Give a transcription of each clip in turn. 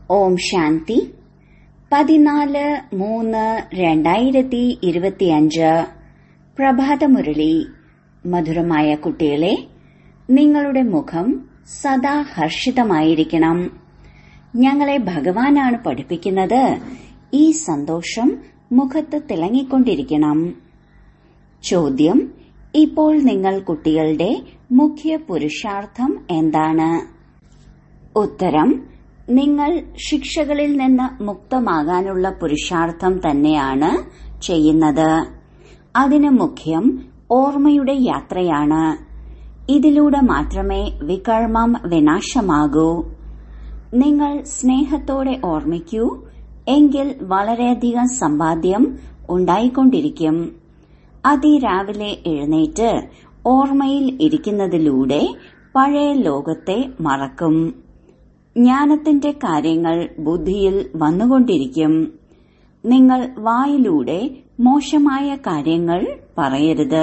ഓം ശാന്തി പതിനാല് മൂന്ന് രണ്ടായിരത്തി ഇരുപത്തിയഞ്ച് പ്രഭാതമുരളി മധുരമായ കുട്ടികളെ നിങ്ങളുടെ മുഖം സദാ ഹർഷിതമായിരിക്കണം ഞങ്ങളെ ഭഗവാനാണ് പഠിപ്പിക്കുന്നത് ഈ സന്തോഷം മുഖത്ത് തിളങ്ങിക്കൊണ്ടിരിക്കണം ചോദ്യം ഇപ്പോൾ നിങ്ങൾ കുട്ടികളുടെ മുഖ്യ പുരുഷാർത്ഥം എന്താണ് ഉത്തരം നിങ്ങൾ ശിക്ഷകളിൽ നിന്ന് മുക്തമാകാനുള്ള പുരുഷാർത്ഥം തന്നെയാണ് ചെയ്യുന്നത് അതിന് മുഖ്യം ഓർമ്മയുടെ യാത്രയാണ് ഇതിലൂടെ മാത്രമേ വികർമ്മം വിനാശമാകൂ നിങ്ങൾ സ്നേഹത്തോടെ ഓർമ്മിക്കൂ എങ്കിൽ വളരെയധികം സമ്പാദ്യം ഉണ്ടായിക്കൊണ്ടിരിക്കും അതിരാവിലെ എഴുന്നേറ്റ് ഓർമ്മയിൽ ഇരിക്കുന്നതിലൂടെ പഴയ ലോകത്തെ മറക്കും ജ്ഞാനത്തിന്റെ കാര്യങ്ങൾ ബുദ്ധിയിൽ വന്നുകൊണ്ടിരിക്കും നിങ്ങൾ വായിലൂടെ മോശമായ കാര്യങ്ങൾ പറയരുത്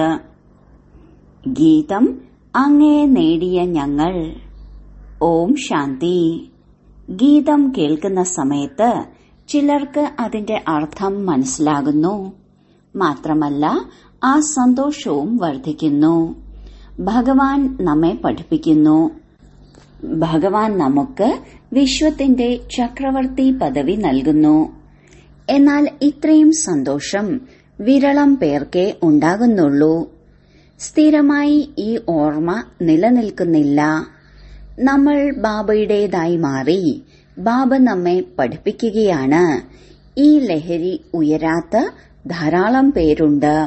ഗീതം അങ്ങേ നേടിയ ഞങ്ങൾ ഓം ശാന്തി ഗീതം കേൾക്കുന്ന സമയത്ത് ചിലർക്ക് അതിന്റെ അർത്ഥം മനസ്സിലാകുന്നു മാത്രമല്ല ആ സന്തോഷവും വർദ്ധിക്കുന്നു ഭഗവാൻ നമ്മെ പഠിപ്പിക്കുന്നു ഭഗവാൻ നമുക്ക് വിശ്വത്തിന്റെ ചക്രവർത്തി പദവി നൽകുന്നു എന്നാൽ ഇത്രയും സന്തോഷം വിരളം പേർക്കേ ഉണ്ടാകുന്നുള്ളൂ സ്ഥിരമായി ഈ ഓർമ്മ നിലനിൽക്കുന്നില്ല നമ്മൾ ബാബയുടേതായി മാറി ബാബ നമ്മെ പഠിപ്പിക്കുകയാണ് ഈ ലഹരി ഉയരാത്ത ധാരാളം പേരുണ്ട്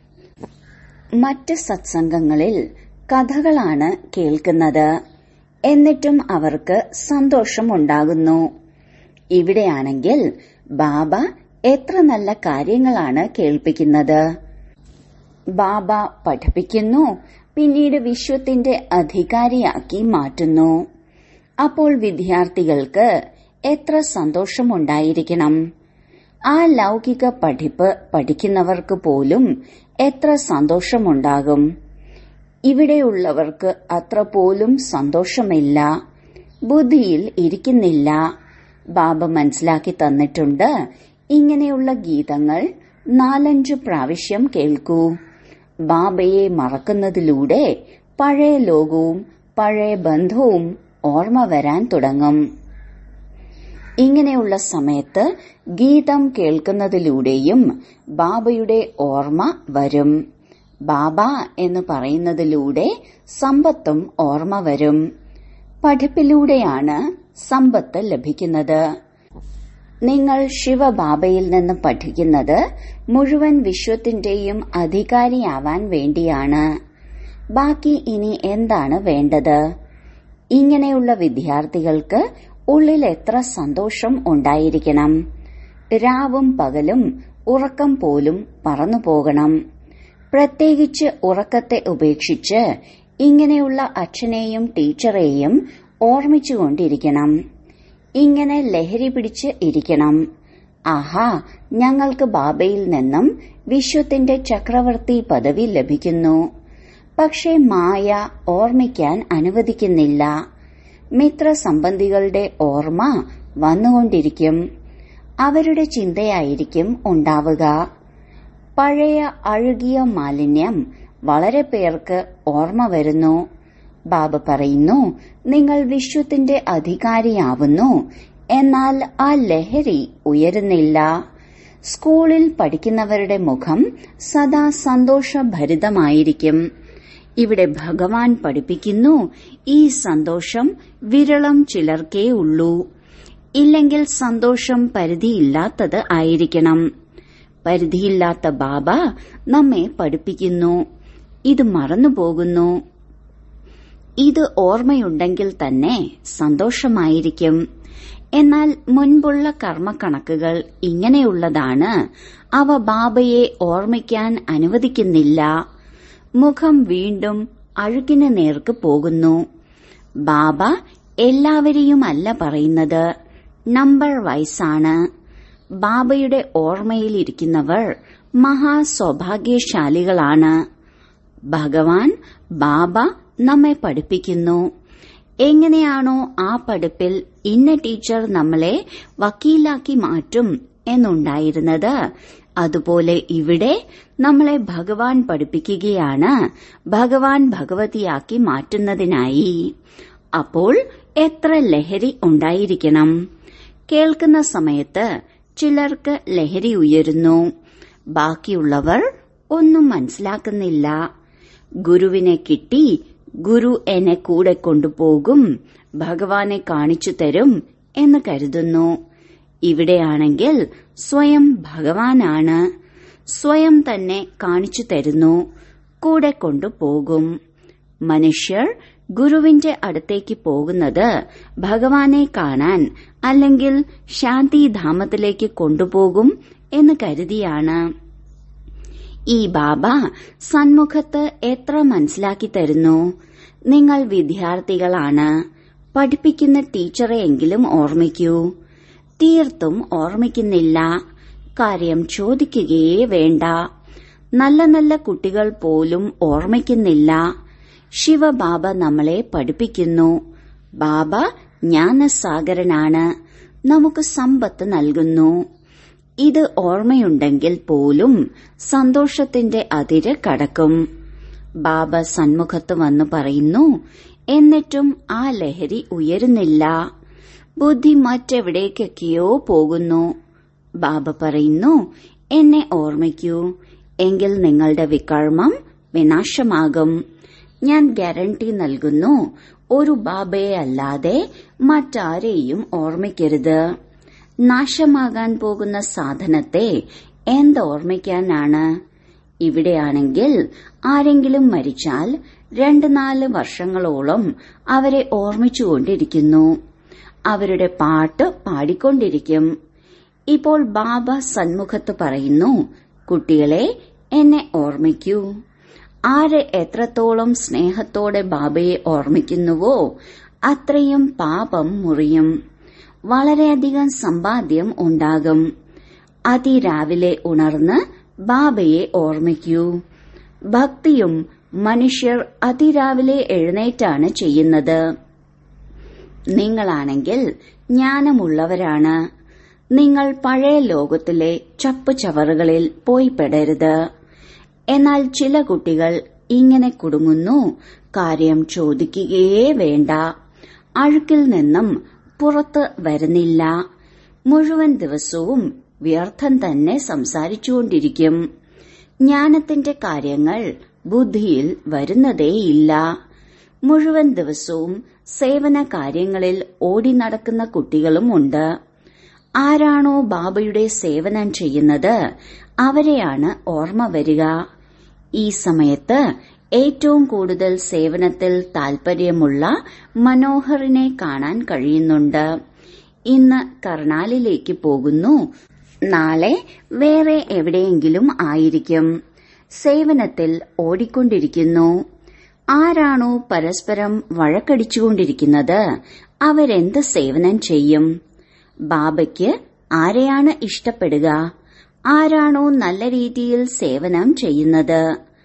മറ്റ് സത്സംഗങ്ങളിൽ കഥകളാണ് കേൾക്കുന്നത് എന്നിട്ടും അവർക്ക് സന്തോഷമുണ്ടാകുന്നു ഇവിടെയാണെങ്കിൽ ബാബ എത്ര നല്ല കാര്യങ്ങളാണ് കേൾപ്പിക്കുന്നത് ബാബ പഠിപ്പിക്കുന്നു പിന്നീട് വിശ്വത്തിന്റെ അധികാരിയാക്കി മാറ്റുന്നു അപ്പോൾ വിദ്യാർത്ഥികൾക്ക് എത്ര സന്തോഷമുണ്ടായിരിക്കണം ആ ലൗകിക പഠിപ്പ് പഠിക്കുന്നവർക്ക് പോലും എത്ര സന്തോഷമുണ്ടാകും ഇവിടെയുള്ളവർക്ക് അത്ര പോലും സന്തോഷമില്ല ബുദ്ധിയിൽ ഇരിക്കുന്നില്ല ബാബ മനസ്സിലാക്കി തന്നിട്ടുണ്ട് ഇങ്ങനെയുള്ള ഗീതങ്ങൾ നാലഞ്ചു പ്രാവശ്യം കേൾക്കൂ ബാബയെ മറക്കുന്നതിലൂടെ പഴയ ലോകവും പഴയ ബന്ധവും ഓർമ്മ വരാൻ തുടങ്ങും ഇങ്ങനെയുള്ള സമയത്ത് ഗീതം കേൾക്കുന്നതിലൂടെയും ബാബയുടെ ഓർമ്മ വരും ബാബ എന്ന് പറയുന്നതിലൂടെ സമ്പത്തും ഓർമ്മ വരും പഠിപ്പിലൂടെയാണ് സമ്പത്ത് ലഭിക്കുന്നത് നിങ്ങൾ ശിവബാബയിൽ നിന്ന് പഠിക്കുന്നത് മുഴുവൻ വിശ്വത്തിന്റെയും അധികാരിയാവാൻ വേണ്ടിയാണ് ബാക്കി ഇനി എന്താണ് വേണ്ടത് ഇങ്ങനെയുള്ള വിദ്യാർത്ഥികൾക്ക് ഉള്ളിൽ എത്ര സന്തോഷം ഉണ്ടായിരിക്കണം രാവും പകലും ഉറക്കം പോലും പറന്നു പോകണം പ്രത്യേകിച്ച് ഉറക്കത്തെ ഉപേക്ഷിച്ച് ഇങ്ങനെയുള്ള അച്ഛനെയും ടീച്ചറെയും ഓർമ്മിച്ചുകൊണ്ടിരിക്കണം ഇങ്ങനെ ലഹരി പിടിച്ച് ഇരിക്കണം ആഹാ ഞങ്ങൾക്ക് ബാബയിൽ നിന്നും വിശ്വത്തിന്റെ ചക്രവർത്തി പദവി ലഭിക്കുന്നു പക്ഷേ മായ ഓർമ്മിക്കാൻ അനുവദിക്കുന്നില്ല മിത്രസംബന്ധികളുടെ ഓർമ്മ വന്നുകൊണ്ടിരിക്കും അവരുടെ ചിന്തയായിരിക്കും ഉണ്ടാവുക പഴയ അഴുകിയ മാലിന്യം വളരെ പേർക്ക് ഓർമ്മ വരുന്നു ബാബ പറയുന്നു നിങ്ങൾ വിശ്വത്തിന്റെ അധികാരിയാവുന്നു എന്നാൽ ആ ലഹരി ഉയരുന്നില്ല സ്കൂളിൽ പഠിക്കുന്നവരുടെ മുഖം സദാ സന്തോഷഭരിതമായിരിക്കും ഇവിടെ ഭഗവാൻ പഠിപ്പിക്കുന്നു ഈ സന്തോഷം വിരളം ചിലർക്കേ ഉള്ളൂ ഇല്ലെങ്കിൽ സന്തോഷം പരിധിയില്ലാത്തത് ആയിരിക്കണം പരിധിയില്ലാത്ത ബാബ നമ്മെ പഠിപ്പിക്കുന്നു ഇത് മറന്നുപോകുന്നു ഇത് ഓർമ്മയുണ്ടെങ്കിൽ തന്നെ സന്തോഷമായിരിക്കും എന്നാൽ മുൻപുള്ള കർമ്മക്കണക്കുകൾ ഇങ്ങനെയുള്ളതാണ് അവ ബാബയെ ഓർമ്മിക്കാൻ അനുവദിക്കുന്നില്ല മുഖം വീണ്ടും അഴുകിന് നേർക്ക് പോകുന്നു ബാബ എല്ലാവരെയുമല്ല പറയുന്നത് നമ്പർ വൈസാണ് ബാബയുടെ ഓർമ്മയിലിരിക്കുന്നവർ മഹാസൗഭാഗ്യശാലികളാണ് ഭഗവാൻ ബാബ നമ്മെ പഠിപ്പിക്കുന്നു എങ്ങനെയാണോ ആ പഠിപ്പിൽ ഇന്ന ടീച്ചർ നമ്മളെ വക്കീലാക്കി മാറ്റും എന്നുണ്ടായിരുന്നത് അതുപോലെ ഇവിടെ നമ്മളെ ഭഗവാൻ പഠിപ്പിക്കുകയാണ് ഭഗവാൻ ഭഗവതിയാക്കി മാറ്റുന്നതിനായി അപ്പോൾ എത്ര ലഹരി ഉണ്ടായിരിക്കണം കേൾക്കുന്ന സമയത്ത് ചിലർക്ക് ലഹരി ഉയരുന്നു ബാക്കിയുള്ളവർ ഒന്നും മനസ്സിലാക്കുന്നില്ല ഗുരുവിനെ കിട്ടി ഗുരു എന്നെ കൂടെ കൊണ്ടുപോകും ഭഗവാനെ കാണിച്ചു തരും എന്ന് കരുതുന്നു ഇവിടെയാണെങ്കിൽ സ്വയം ഭഗവാനാണ് സ്വയം തന്നെ കാണിച്ചു തരുന്നു കൂടെ കൊണ്ടുപോകും മനുഷ്യർ ഗുരുവിന്റെ അടുത്തേക്ക് പോകുന്നത് ഭഗവാനെ കാണാൻ അല്ലെങ്കിൽ ശാന്തിധാമത്തിലേക്ക് കൊണ്ടുപോകും എന്ന് കരുതിയാണ് ഈ ബാബ സന്മുഖത്ത് എത്ര മനസ്സിലാക്കി തരുന്നു നിങ്ങൾ വിദ്യാർത്ഥികളാണ് പഠിപ്പിക്കുന്ന ടീച്ചറെയെങ്കിലും ഓർമ്മിക്കൂ തീർത്തും ഓർമ്മിക്കുന്നില്ല കാര്യം ചോദിക്കുകയേ വേണ്ട നല്ല നല്ല കുട്ടികൾ പോലും ഓർമ്മിക്കുന്നില്ല ശിവബാബ നമ്മളെ പഠിപ്പിക്കുന്നു ബാബ ജ്ഞാനസാഗരനാണ് നമുക്ക് സമ്പത്ത് നൽകുന്നു ഇത് ഓർമ്മയുണ്ടെങ്കിൽ പോലും സന്തോഷത്തിന്റെ അതിര് കടക്കും ബാബ സന്മുഖത്ത് വന്നു പറയുന്നു എന്നിട്ടും ആ ലഹരി ഉയരുന്നില്ല ബുദ്ധി മറ്റെവിടേക്കൊക്കെയോ പോകുന്നു ബാബ പറയുന്നു എന്നെ ഓർമ്മിക്കൂ എങ്കിൽ നിങ്ങളുടെ വികർമ്മം വിനാശമാകും ഞാൻ ഗ്യാരണ്ടി നൽകുന്നു ഒരു ബാബയെ അല്ലാതെ മറ്റാരെയും ഓർമ്മിക്കരുത് നാശമാകാൻ പോകുന്ന സാധനത്തെ എന്തോർമ്മിക്കാനാണ് ഇവിടെയാണെങ്കിൽ ആരെങ്കിലും മരിച്ചാൽ രണ്ട് നാല് വർഷങ്ങളോളം അവരെ ഓർമ്മിച്ചുകൊണ്ടിരിക്കുന്നു അവരുടെ പാട്ട് പാടിക്കൊണ്ടിരിക്കും ഇപ്പോൾ ബാബ സന്മുഖത്ത് പറയുന്നു കുട്ടികളെ എന്നെ ഓർമ്മിക്കൂ ആര് എത്രത്തോളം സ്നേഹത്തോടെ ബാബയെ ഓർമ്മിക്കുന്നുവോ അത്രയും പാപം മുറിയും വളരെയധികം സമ്പാദ്യം ഉണ്ടാകും അതിരാവിലെ ഉണർന്ന് ബാബയെ ഓർമ്മിക്കൂ ഭക്തിയും മനുഷ്യർ അതിരാവിലെ എഴുന്നേറ്റാണ് ചെയ്യുന്നത് നിങ്ങളാണെങ്കിൽ ജ്ഞാനമുള്ളവരാണ് നിങ്ങൾ പഴയ ലോകത്തിലെ ചപ്പ് ചവറുകളിൽ പോയി പെടരുത് എന്നാൽ ചില കുട്ടികൾ ഇങ്ങനെ കുടുങ്ങുന്നു കാര്യം ചോദിക്കുകയേ വേണ്ട അഴുക്കിൽ നിന്നും പുറത്ത് വരുന്നില്ല മുഴുവൻ ദിവസവും വ്യർത്ഥം തന്നെ സംസാരിച്ചുകൊണ്ടിരിക്കും ജ്ഞാനത്തിന്റെ കാര്യങ്ങൾ ബുദ്ധിയിൽ വരുന്നതേയില്ല മുഴുവൻ ദിവസവും സേവന കാര്യങ്ങളിൽ ഓടി നടക്കുന്ന കുട്ടികളുമുണ്ട് ആരാണോ ബാബയുടെ സേവനം ചെയ്യുന്നത് അവരെയാണ് ഓർമ്മ വരിക ഈ സമയത്ത് ഏറ്റവും കൂടുതൽ സേവനത്തിൽ താൽപര്യമുള്ള മനോഹറിനെ കാണാൻ കഴിയുന്നുണ്ട് ഇന്ന് കർണാലിലേക്ക് പോകുന്നു നാളെ വേറെ എവിടെയെങ്കിലും ആയിരിക്കും സേവനത്തിൽ ഓടിക്കൊണ്ടിരിക്കുന്നു ആരാണോ പരസ്പരം വഴക്കടിച്ചുകൊണ്ടിരിക്കുന്നത് അവരെന്ത് സേവനം ചെയ്യും ബാബയ്ക്ക് ആരെയാണ് ഇഷ്ടപ്പെടുക ആരാണോ നല്ല രീതിയിൽ സേവനം ചെയ്യുന്നത്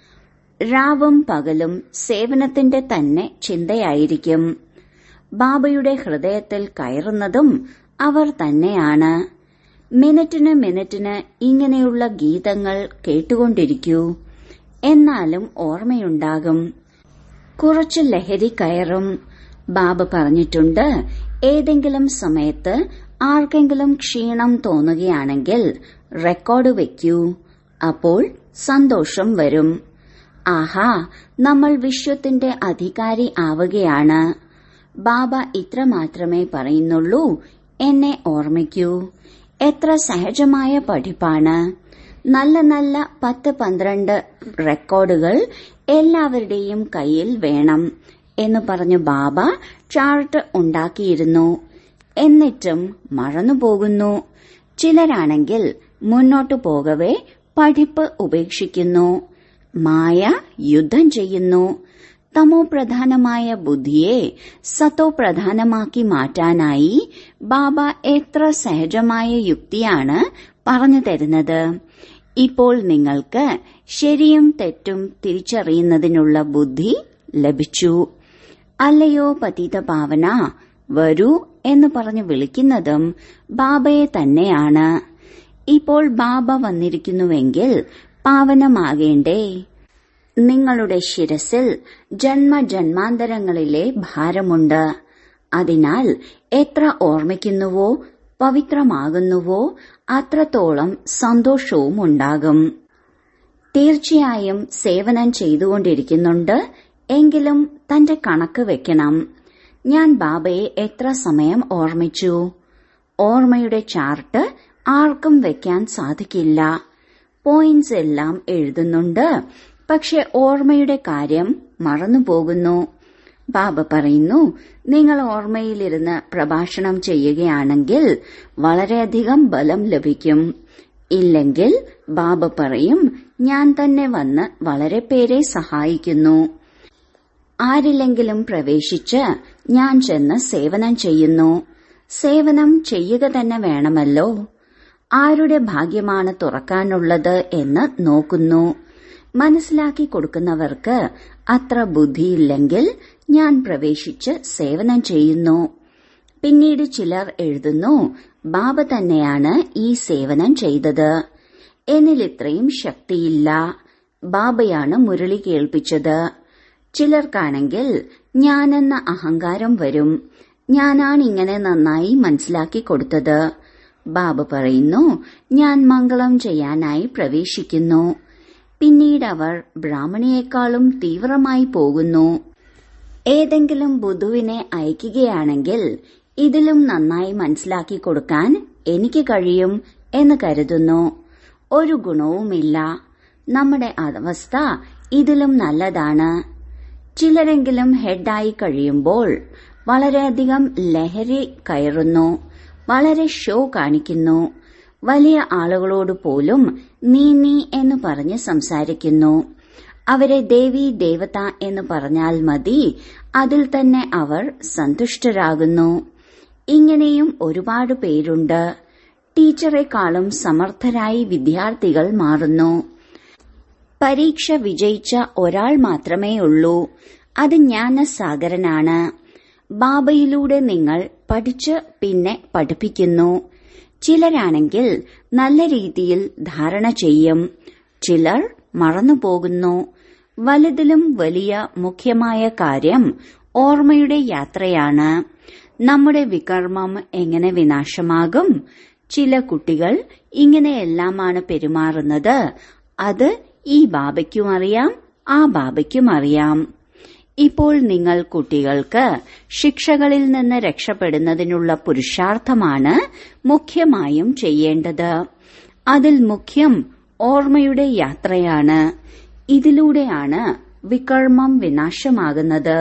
രാവും പകലും സേവനത്തിന്റെ തന്നെ ചിന്തയായിരിക്കും ബാബയുടെ ഹൃദയത്തിൽ കയറുന്നതും അവർ തന്നെയാണ് മിനിറ്റിന് മിനിറ്റിന് ഇങ്ങനെയുള്ള ഗീതങ്ങൾ കേട്ടുകൊണ്ടിരിക്കൂ എന്നാലും ഓർമ്മയുണ്ടാകും കുറച്ച് ലഹരി കയറും ബാബ പറഞ്ഞിട്ടുണ്ട് ഏതെങ്കിലും സമയത്ത് ആർക്കെങ്കിലും ക്ഷീണം തോന്നുകയാണെങ്കിൽ റെക്കോർഡ് വെക്കൂ അപ്പോൾ സന്തോഷം വരും ആഹാ നമ്മൾ വിശ്വത്തിന്റെ അധികാരി ആവുകയാണ് ബാബ ഇത്ര മാത്രമേ പറയുന്നുള്ളൂ എന്നെ ഓർമ്മിക്കൂ എത്ര സഹജമായ പഠിപ്പാണ് നല്ല നല്ല പത്ത് പന്ത്രണ്ട് റെക്കോർഡുകൾ എല്ലാവരുടെയും കയ്യിൽ വേണം എന്ന് പറഞ്ഞു ബാബ ചാർട്ട് ഉണ്ടാക്കിയിരുന്നു എന്നിട്ടും മറന്നുപോകുന്നു ചിലരാണെങ്കിൽ മുന്നോട്ടു പോകവേ പഠിപ്പ് ഉപേക്ഷിക്കുന്നു മായ യുദ്ധം ചെയ്യുന്നു തമോ പ്രധാനമായ ബുദ്ധിയെ സത്തോ പ്രധാനമാക്കി മാറ്റാനായി ബാബ എത്ര സഹജമായ യുക്തിയാണ് പറഞ്ഞു തരുന്നത് ഇപ്പോൾ നിങ്ങൾക്ക് ശരിയും തെറ്റും തിരിച്ചറിയുന്നതിനുള്ള ബുദ്ധി ലഭിച്ചു അല്ലയോ പതിത പാവന വരൂ എന്ന് പറഞ്ഞ് വിളിക്കുന്നതും ബാബയെ തന്നെയാണ് ഇപ്പോൾ ബാബ വന്നിരിക്കുന്നുവെങ്കിൽ പാവനമാകേണ്ടേ നിങ്ങളുടെ ശിരസിൽ ജന്മജന്മാന്തരങ്ങളിലെ ഭാരമുണ്ട് അതിനാൽ എത്ര ഓർമ്മിക്കുന്നുവോ പവിത്രമാകുന്നുവോ അത്രത്തോളം സന്തോഷവും ഉണ്ടാകും തീർച്ചയായും സേവനം ചെയ്തുകൊണ്ടിരിക്കുന്നുണ്ട് എങ്കിലും തന്റെ കണക്ക് വെക്കണം ഞാൻ ബാബയെ എത്ര സമയം ഓർമ്മിച്ചു ഓർമ്മയുടെ ചാർട്ട് ആർക്കും വെക്കാൻ സാധിക്കില്ല പോയിന്റ്സ് എല്ലാം എഴുതുന്നുണ്ട് പക്ഷെ ഓർമ്മയുടെ കാര്യം മറന്നുപോകുന്നു ബാബ പറയുന്നു നിങ്ങൾ ഓർമ്മയിലിരുന്ന് പ്രഭാഷണം ചെയ്യുകയാണെങ്കിൽ വളരെയധികം ബലം ലഭിക്കും ഇല്ലെങ്കിൽ ബാബ പറയും ഞാൻ തന്നെ വന്ന് വളരെ പേരെ സഹായിക്കുന്നു ആരിലെങ്കിലും പ്രവേശിച്ച് ഞാൻ ചെന്ന് സേവനം ചെയ്യുന്നു സേവനം ചെയ്യുക തന്നെ വേണമല്ലോ ആരുടെ ഭാഗ്യമാണ് തുറക്കാനുള്ളത് എന്ന് നോക്കുന്നു മനസ്സിലാക്കി കൊടുക്കുന്നവർക്ക് അത്ര ബുദ്ധിയില്ലെങ്കിൽ ഞാൻ പ്രവേശിച്ച് സേവനം ചെയ്യുന്നു പിന്നീട് ചിലർ എഴുതുന്നു ബാബ തന്നെയാണ് ഈ സേവനം ചെയ്തത് എന്നിൽ ഇത്രയും ശക്തിയില്ല ബാബയാണ് മുരളി കേൾപ്പിച്ചത് ചിലർക്കാണെങ്കിൽ ഞാനെന്ന അഹങ്കാരം വരും ഞാനാണ് ഇങ്ങനെ നന്നായി മനസ്സിലാക്കി കൊടുത്തത് ബാബ പറയുന്നു ഞാൻ മംഗളം ചെയ്യാനായി പ്രവേശിക്കുന്നു പിന്നീട് അവർ ബ്രാഹ്മണിയേക്കാളും തീവ്രമായി പോകുന്നു ഏതെങ്കിലും ബുധുവിനെ അയക്കുകയാണെങ്കിൽ ഇതിലും നന്നായി മനസ്സിലാക്കി കൊടുക്കാൻ എനിക്ക് കഴിയും എന്ന് കരുതുന്നു ഒരു ഗുണവുമില്ല നമ്മുടെ അവസ്ഥ ഇതിലും നല്ലതാണ് ചിലരെങ്കിലും ഹെഡായി കഴിയുമ്പോൾ വളരെയധികം ലഹരി കയറുന്നു വളരെ ഷോ കാണിക്കുന്നു വലിയ ആളുകളോട് പോലും നീ നീ എന്ന് പറഞ്ഞ് സംസാരിക്കുന്നു അവരെ ദേവി ദേവത എന്ന് പറഞ്ഞാൽ മതി അതിൽ തന്നെ അവർ സന്തുഷ്ടരാകുന്നു ഇങ്ങനെയും ഒരുപാട് പേരുണ്ട് ടീച്ചറെക്കാളും സമർത്ഥരായി വിദ്യാർത്ഥികൾ മാറുന്നു പരീക്ഷ വിജയിച്ച ഒരാൾ മാത്രമേ ഉള്ളൂ അത് ജ്ഞാനസാഗരനാണ് ബാബയിലൂടെ നിങ്ങൾ പഠിച്ച് പിന്നെ പഠിപ്പിക്കുന്നു ചിലരാണെങ്കിൽ നല്ല രീതിയിൽ ധാരണ ചെയ്യും ചിലർ മറന്നുപോകുന്നു വലുതിലും വലിയ മുഖ്യമായ കാര്യം ഓർമ്മയുടെ യാത്രയാണ് നമ്മുടെ വികർമ്മം എങ്ങനെ വിനാശമാകും ചില കുട്ടികൾ ഇങ്ങനെയെല്ലാമാണ് പെരുമാറുന്നത് അത് ഈ ബാബയ്ക്കും അറിയാം ആ ബാബയ്ക്കും അറിയാം ഇപ്പോൾ നിങ്ങൾ കുട്ടികൾക്ക് ശിക്ഷകളിൽ നിന്ന് രക്ഷപ്പെടുന്നതിനുള്ള പുരുഷാർത്ഥമാണ് മുഖ്യമായും ചെയ്യേണ്ടത് അതിൽ മുഖ്യം ഓർമ്മയുടെ യാത്രയാണ് ഇതിലൂടെയാണ് വികർമ്മം വിനാശമാകുന്നത്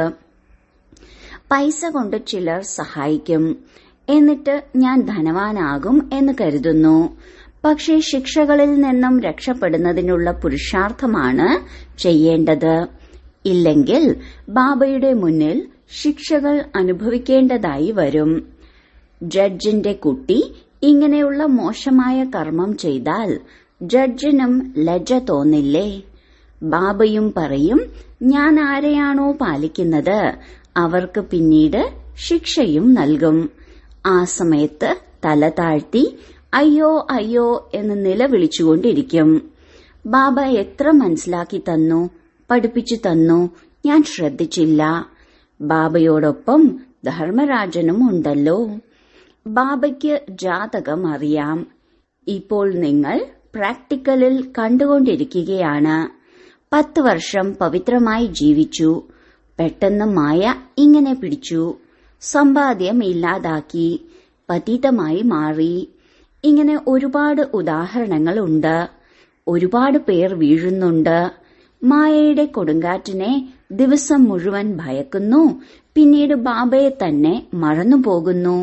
പൈസ കൊണ്ട് ചിലർ സഹായിക്കും എന്നിട്ട് ഞാൻ ധനവാനാകും എന്ന് കരുതുന്നു പക്ഷേ ശിക്ഷകളിൽ നിന്നും രക്ഷപ്പെടുന്നതിനുള്ള പുരുഷാർത്ഥമാണ് ചെയ്യേണ്ടത് ഇല്ലെങ്കിൽ ബാബയുടെ മുന്നിൽ ശിക്ഷകൾ അനുഭവിക്കേണ്ടതായി വരും ജഡ്ജിന്റെ കുട്ടി ഇങ്ങനെയുള്ള മോശമായ കർമ്മം ചെയ്താൽ ജഡ്ജിനും ലജ്ജ തോന്നില്ലേ ബാബയും പറയും ഞാൻ ആരെയാണോ പാലിക്കുന്നത് അവർക്ക് പിന്നീട് ശിക്ഷയും നൽകും ആ സമയത്ത് തല താഴ്ത്തി അയ്യോ അയ്യോ എന്ന് നിലവിളിച്ചുകൊണ്ടിരിക്കും ബാബ എത്ര മനസ്സിലാക്കി തന്നു പഠിപ്പിച്ചു തന്നു ഞാൻ ശ്രദ്ധിച്ചില്ല ബാബയോടൊപ്പം ധർമ്മരാജനും ഉണ്ടല്ലോ ബാബയ്ക്ക് ജാതകം അറിയാം ഇപ്പോൾ നിങ്ങൾ പ്രാക്ടിക്കലിൽ കണ്ടുകൊണ്ടിരിക്കുകയാണ് പത്ത് വർഷം പവിത്രമായി ജീവിച്ചു പെട്ടെന്ന് മായ ഇങ്ങനെ പിടിച്ചു സമ്പാദ്യം ഇല്ലാതാക്കി പതീതമായി മാറി ഇങ്ങനെ ഒരുപാട് ഉദാഹരണങ്ങളുണ്ട് ഒരുപാട് പേർ വീഴുന്നുണ്ട് മായയുടെ കൊടുങ്കാറ്റിനെ ദിവസം മുഴുവൻ ഭയക്കുന്നു പിന്നീട് ബാബയെ തന്നെ മറന്നുപോകുന്നു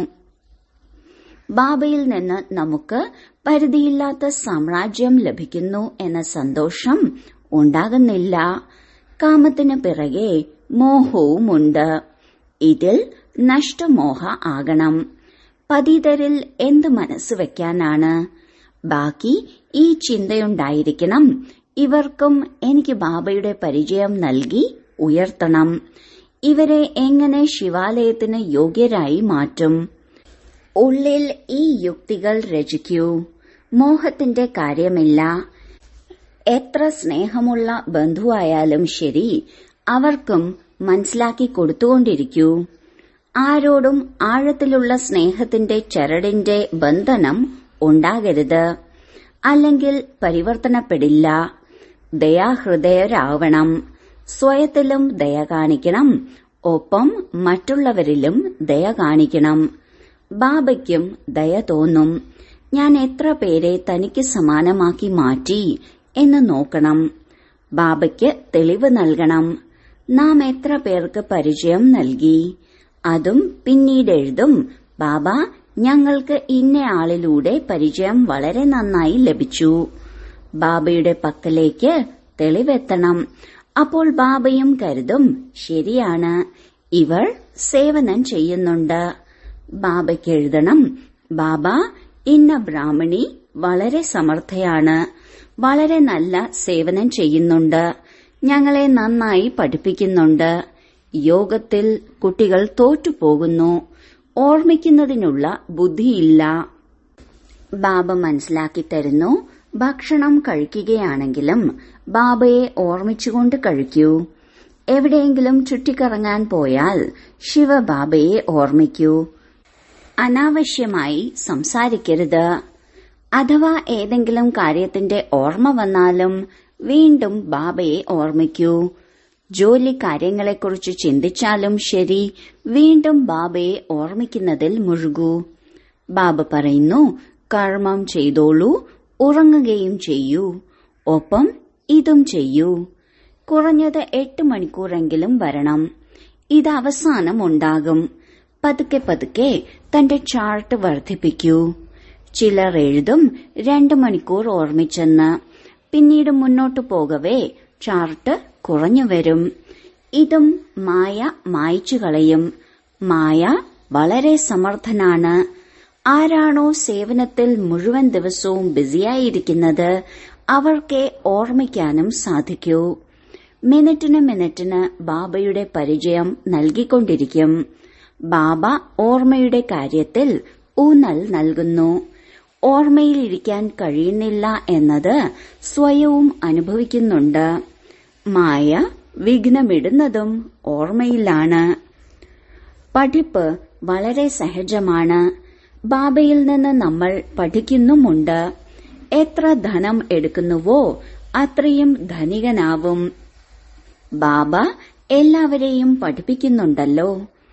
ബാബയിൽ നിന്ന് നമുക്ക് പരിധിയില്ലാത്ത സാമ്രാജ്യം ലഭിക്കുന്നു എന്ന സന്തോഷം ഉണ്ടാകുന്നില്ല കാമത്തിന് പിറകെ മോഹവുമുണ്ട് ഇതിൽ നഷ്ടമോഹ ആകണം പതിതരിൽ എന്ത് മനസ്സ് വെക്കാനാണ് ബാക്കി ഈ ചിന്തയുണ്ടായിരിക്കണം ഇവർക്കും എനിക്ക് ബാബയുടെ പരിചയം നൽകി ഉയർത്തണം ഇവരെ എങ്ങനെ ശിവാലയത്തിന് യോഗ്യരായി മാറ്റും ഉള്ളിൽ ഈ യുക്തികൾ രചിക്കൂ മോഹത്തിന്റെ കാര്യമില്ല എത്ര സ്നേഹമുള്ള ബന്ധുവായാലും ശരി അവർക്കും മനസ്സിലാക്കി കൊടുത്തുകൊണ്ടിരിക്കൂ ആരോടും ആഴത്തിലുള്ള സ്നേഹത്തിന്റെ ചരടിന്റെ ബന്ധനം ഉണ്ടാകരുത് അല്ലെങ്കിൽ പരിവർത്തനപ്പെടില്ല ദയാഹൃദയരാവണം സ്വയത്തിലും ദയ കാണിക്കണം ഒപ്പം മറ്റുള്ളവരിലും ദയ കാണിക്കണം ബാബയ്ക്കും ദയ തോന്നും ഞാൻ എത്ര പേരെ തനിക്ക് സമാനമാക്കി മാറ്റി എന്ന് നോക്കണം ബാബയ്ക്ക് തെളിവ് നൽകണം നാം എത്ര പേർക്ക് പരിചയം നൽകി അതും പിന്നീട് എഴുതും ബാബ ഞങ്ങൾക്ക് ഇന്ന ആളിലൂടെ പരിചയം വളരെ നന്നായി ലഭിച്ചു ബാബയുടെ പക്കലേക്ക് തെളിവെത്തണം അപ്പോൾ ബാബയും കരുതും ശരിയാണ് ഇവർ സേവനം ചെയ്യുന്നുണ്ട് ബാബയ്ക്ക് എഴുതണം ബാബ ഇന്ന ബ്രാഹ്മണി വളരെ സമർത്ഥയാണ് വളരെ നല്ല സേവനം ചെയ്യുന്നുണ്ട് ഞങ്ങളെ നന്നായി പഠിപ്പിക്കുന്നുണ്ട് യോഗത്തിൽ കുട്ടികൾ തോറ്റുപോകുന്നു ഓർമ്മിക്കുന്നതിനുള്ള ബുദ്ധിയില്ല ബാബ മനസ്സിലാക്കി തരുന്നു ഭക്ഷണം കഴിക്കുകയാണെങ്കിലും ബാബയെ ഓർമ്മിച്ചുകൊണ്ട് കഴിക്കൂ എവിടെയെങ്കിലും ചുറ്റിക്കറങ്ങാൻ പോയാൽ ശിവബാബയെ ഓർമ്മിക്കൂ അനാവശ്യമായി സംസാരിക്കരുത് അഥവാ ഏതെങ്കിലും കാര്യത്തിന്റെ ഓർമ്മ വന്നാലും വീണ്ടും ബാബയെ ഓർമ്മിക്കൂ ജോലി കാര്യങ്ങളെക്കുറിച്ച് ചിന്തിച്ചാലും ശരി വീണ്ടും ബാബയെ ഓർമ്മിക്കുന്നതിൽ മുഴുകൂ ബാബ പറയുന്നു കർമ്മം ചെയ്തോളൂ ഉറങ്ങുകയും ചെയ്യൂ ഒപ്പം ഇതും ചെയ്യൂ കുറഞ്ഞത് എട്ട് മണിക്കൂറെങ്കിലും വരണം ഇത് അവസാനം ഉണ്ടാകും പതുക്കെ പതുക്കെ തന്റെ ചാർട്ട് വർദ്ധിപ്പിക്കൂ ചിലർ എഴുതും രണ്ട് മണിക്കൂർ ഓർമ്മിച്ചെന്ന് പിന്നീട് മുന്നോട്ടു പോകവേ ചാർട്ട് കുറഞ്ഞു വരും ഇതും മായ മായ്ച്ചു കളയും മായ വളരെ സമർത്ഥനാണ് ആരാണോ സേവനത്തിൽ മുഴുവൻ ദിവസവും ബിസിയായിരിക്കുന്നത് അവർക്കെ ഓർമ്മിക്കാനും സാധിക്കൂ മിനിറ്റിന് മിനിറ്റിന് ബാബയുടെ പരിചയം നൽകിക്കൊണ്ടിരിക്കും ബാബ ഓർമ്മയുടെ കാര്യത്തിൽ ഊന്നൽ നൽകുന്നു ഓർമ്മയിലിരിക്കാൻ കഴിയുന്നില്ല എന്നത് സ്വയവും അനുഭവിക്കുന്നുണ്ട് മായ വിഘ്നമിടുന്നതും ഓർമ്മയിലാണ് പഠിപ്പ് വളരെ സഹജമാണ് ബാബയിൽ നിന്ന് നമ്മൾ പഠിക്കുന്നുമുണ്ട് എത്ര ധനം എടുക്കുന്നുവോ അത്രയും ധനികനാവും ബാബ എല്ലാവരെയും പഠിപ്പിക്കുന്നുണ്ടല്ലോ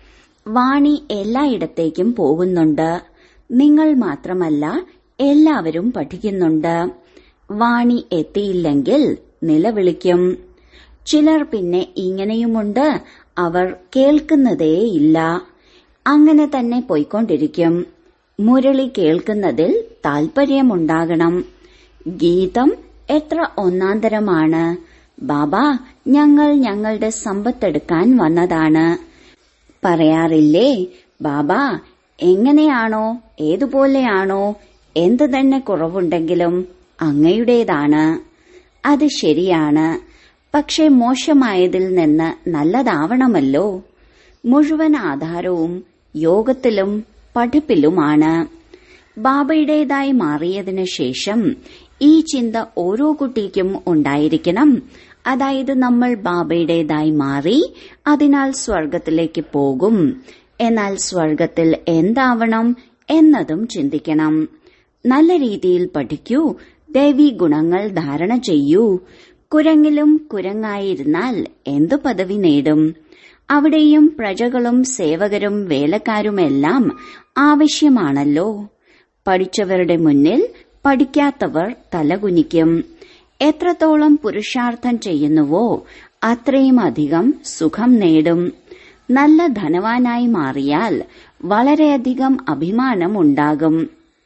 വാണി എല്ലായിടത്തേക്കും പോകുന്നുണ്ട് നിങ്ങൾ മാത്രമല്ല എല്ലാവരും പഠിക്കുന്നുണ്ട് വാണി എത്തിയില്ലെങ്കിൽ നിലവിളിക്കും ചിലർ പിന്നെ ഇങ്ങനെയുമുണ്ട് അവർ കേൾക്കുന്നതേയില്ല അങ്ങനെ തന്നെ പോയിക്കൊണ്ടിരിക്കും മുരളി കേൾക്കുന്നതിൽ താൽപര്യമുണ്ടാകണം ഗീതം എത്ര ഒന്നാന്തരമാണ് ബാബ ഞങ്ങൾ ഞങ്ങളുടെ സമ്പത്തെടുക്കാൻ വന്നതാണ് പറയാറില്ലേ ബാബ എങ്ങനെയാണോ ഏതുപോലെയാണോ എന്തു തന്നെ കുറവുണ്ടെങ്കിലും അങ്ങയുടേതാണ് അത് ശരിയാണ് പക്ഷെ മോശമായതിൽ നിന്ന് നല്ലതാവണമല്ലോ മുഴുവൻ ആധാരവും യോഗത്തിലും പഠിപ്പിലുമാണ് ബാബയുടേതായി മാറിയതിനു ശേഷം ഈ ചിന്ത ഓരോ കുട്ടിക്കും ഉണ്ടായിരിക്കണം അതായത് നമ്മൾ ബാബയുടേതായി മാറി അതിനാൽ സ്വർഗത്തിലേക്ക് പോകും എന്നാൽ സ്വർഗത്തിൽ എന്താവണം എന്നതും ചിന്തിക്കണം നല്ല രീതിയിൽ പഠിക്കൂ ദേവി ഗുണങ്ങൾ ധാരണ ചെയ്യൂ കുരങ്ങിലും കുരങ്ങായിരുന്നാൽ എന്തു പദവി നേടും അവിടെയും പ്രജകളും സേവകരും വേലക്കാരുമെല്ലാം ആവശ്യമാണല്ലോ പഠിച്ചവരുടെ മുന്നിൽ പഠിക്കാത്തവർ തലകുനിക്കും എത്രത്തോളം പുരുഷാർത്ഥം ചെയ്യുന്നുവോ അത്രയും അധികം സുഖം നേടും നല്ല ധനവാനായി മാറിയാൽ വളരെയധികം അഭിമാനം ഉണ്ടാകും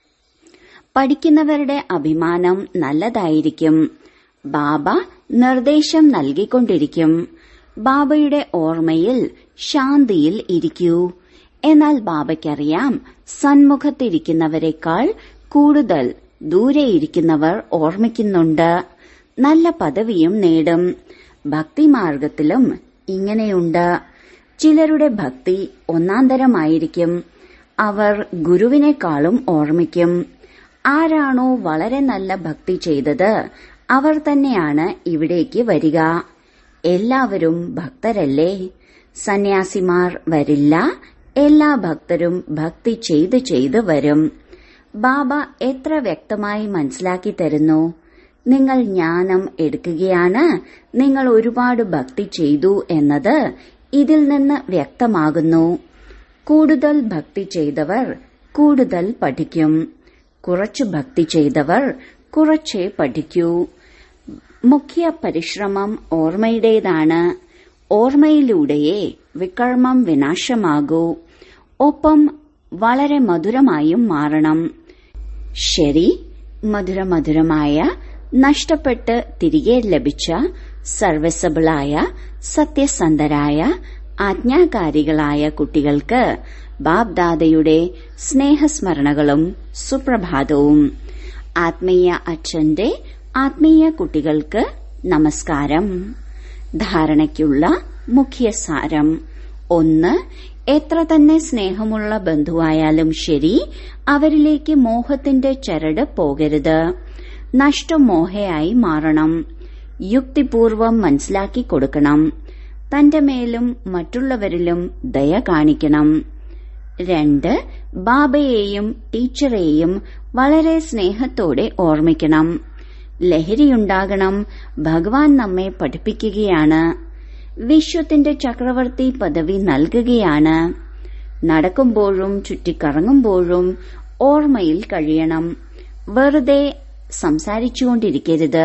പഠിക്കുന്നവരുടെ അഭിമാനം നല്ലതായിരിക്കും ബാബ നിർദ്ദേശം നൽകിക്കൊണ്ടിരിക്കും ബാബയുടെ ഓർമ്മയിൽ ശാന്തിയിൽ ഇരിക്കൂ എന്നാൽ ബാബയ്ക്കറിയാം സന്മുഖത്തിരിക്കുന്നവരെക്കാൾ കൂടുതൽ ദൂരെയിരിക്കുന്നവർ ഓർമ്മിക്കുന്നുണ്ട് നല്ല പദവിയും നേടും ഭക്തിമാർഗത്തിലും ഇങ്ങനെയുണ്ട് ചിലരുടെ ഭക്തി ഒന്നാന്തരമായിരിക്കും അവർ ഗുരുവിനേക്കാളും ഓർമ്മിക്കും ആരാണോ വളരെ നല്ല ഭക്തി ചെയ്തത് അവർ തന്നെയാണ് ഇവിടേക്ക് വരിക എല്ലാവരും ഭക്തരല്ലേ സന്യാസിമാർ വരില്ല എല്ലാ ഭക്തരും ഭക്തി ചെയ്ത് ചെയ്ത് വരും ബാബ എത്ര വ്യക്തമായി മനസ്സിലാക്കി തരുന്നു നിങ്ങൾ ജ്ഞാനം എടുക്കുകയാണ് നിങ്ങൾ ഒരുപാട് ഭക്തി ചെയ്തു എന്നത് ഇതിൽ നിന്ന് വ്യക്തമാകുന്നു കൂടുതൽ ഭക്തി ചെയ്തവർ കൂടുതൽ പഠിക്കും കുറച്ചു ഭക്തി ചെയ്തവർ കുറച്ചേ പഠിക്കൂ മുഖ്യ പരിശ്രമം ഓർമ്മയുടേതാണ് ഓർമ്മയിലൂടെയേ വികർമ്മം വിനാശമാകൂ ഒപ്പം വളരെ മധുരമായും മാറണം ശരി മധുരമധുരമായ നഷ്ടപ്പെട്ട് തിരികെ ലഭിച്ച സർവീസബിളായ സത്യസന്ധരായ ആജ്ഞാകാരികളായ കുട്ടികൾക്ക് ബാബ്ദാദയുടെ സ്നേഹസ്മരണകളും സുപ്രഭാതവും ആത്മീയ അച്ഛന്റെ ആത്മീയ കുട്ടികൾക്ക് നമസ്കാരം ധാരണയ്ക്കുള്ള മുഖ്യ സാരം ഒന്ന് എത്ര തന്നെ സ്നേഹമുള്ള ബന്ധുവായാലും ശരി അവരിലേക്ക് മോഹത്തിന്റെ ചരട് പോകരുത് നഷ്ടമോഹയായി മാറണം യുക്തിപൂർവം മനസ്സിലാക്കി കൊടുക്കണം തന്റെ മേലും മറ്റുള്ളവരിലും ദയ കാണിക്കണം രണ്ട് ബാബയെയും ടീച്ചറെയും വളരെ സ്നേഹത്തോടെ ഓർമ്മിക്കണം ലഹരിയുണ്ടാകണം ഭഗവാൻ നമ്മെ പഠിപ്പിക്കുകയാണ് വിശ്വത്തിന്റെ ചക്രവർത്തി പദവി നൽകുകയാണ് നടക്കുമ്പോഴും ചുറ്റിക്കറങ്ങുമ്പോഴും ഓർമ്മയിൽ കഴിയണം വെറുതെ സംസാരിച്ചുകൊണ്ടിരിക്കരുത്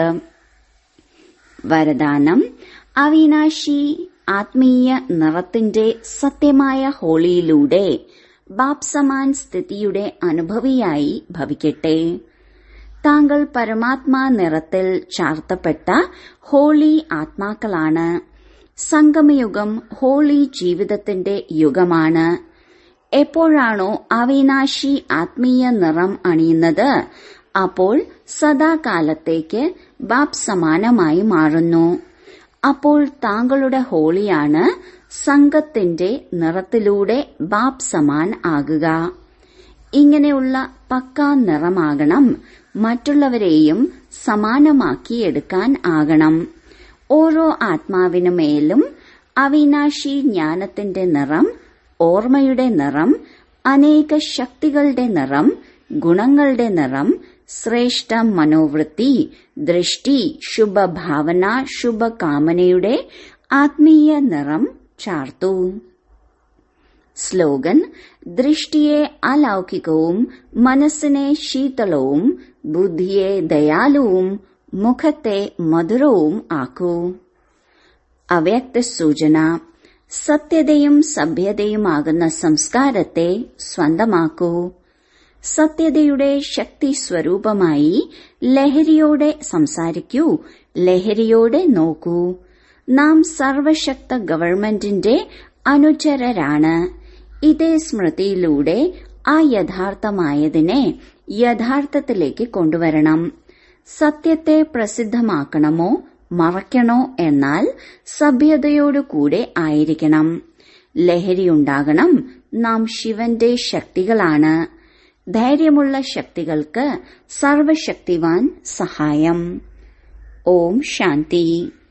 വരദാനം അവിനാശി ആത്മീയ നിറത്തിന്റെ സത്യമായ ഹോളിയിലൂടെ ബാപ്സമാൻ സ്ഥിതിയുടെ അനുഭവിയായി ഭവിക്കട്ടെ താങ്കൾ പരമാത്മാ നിറത്തിൽ ചാർത്തപ്പെട്ട ഹോളി ആത്മാക്കളാണ് സംഗമയുഗം ഹോളി ജീവിതത്തിന്റെ യുഗമാണ് എപ്പോഴാണോ അവിനാശി ആത്മീയ നിറം അണിയുന്നത് അപ്പോൾ സദാകാലത്തേക്ക് ബാബ് സമാനമായി മാറുന്നു അപ്പോൾ താങ്കളുടെ ഹോളിയാണ് സംഘത്തിന്റെ നിറത്തിലൂടെ ബാബ് സമാൻ ആകുക ഇങ്ങനെയുള്ള പക്കാ നിറമാകണം മറ്റുള്ളവരെയും സമാനമാക്കിയെടുക്കാൻ ആകണം ഓരോ ആത്മാവിനു മേലും അവിനാശി ജ്ഞാനത്തിന്റെ നിറം ഓർമ്മയുടെ നിറം അനേക ശക്തികളുടെ നിറം ഗുണങ്ങളുടെ നിറം ശ്രേഷ്ഠ മനോവൃത്തി ദൃഷ്ടി ശുഭഭാവന ശുഭകാമനയുടെ ആത്മീയ നിറം ചാർത്തു സ്ലോഗൻ ദൃഷ്ടിയെ അലൗകികവും മനസ്സിനെ ശീതളവും ബുദ്ധിയെ ദയാലുവും മുഖത്തെ മധുരവും ആക്കൂ അവ്യക്ത സൂചന സത്യതയും സഭ്യതയുമാകുന്ന സംസ്കാരത്തെ സ്വന്തമാക്കൂ സത്യതയുടെ ശക്തി സ്വരൂപമായി ലഹരിയോടെ സംസാരിക്കൂ ലഹരിയോടെ നോക്കൂ നാം സർവശക്ത ഗവൺമെന്റിന്റെ അനുചരരാണ് ഇതേ സ്മൃതിയിലൂടെ ആ യഥാർത്ഥമായതിനെ യഥാർത്ഥത്തിലേക്ക് കൊണ്ടുവരണം സത്യത്തെ പ്രസിദ്ധമാക്കണമോ മറയ്ക്കണോ എന്നാൽ സഭ്യതയോടുകൂടെ ആയിരിക്കണം ലഹരിയുണ്ടാകണം നാം ശിവന്റെ ശക്തികളാണ് ധൈര്യമുള്ള ശക്തികൾക്ക് സർവശക്തിവാൻ സഹായം ഓം ശാന്തി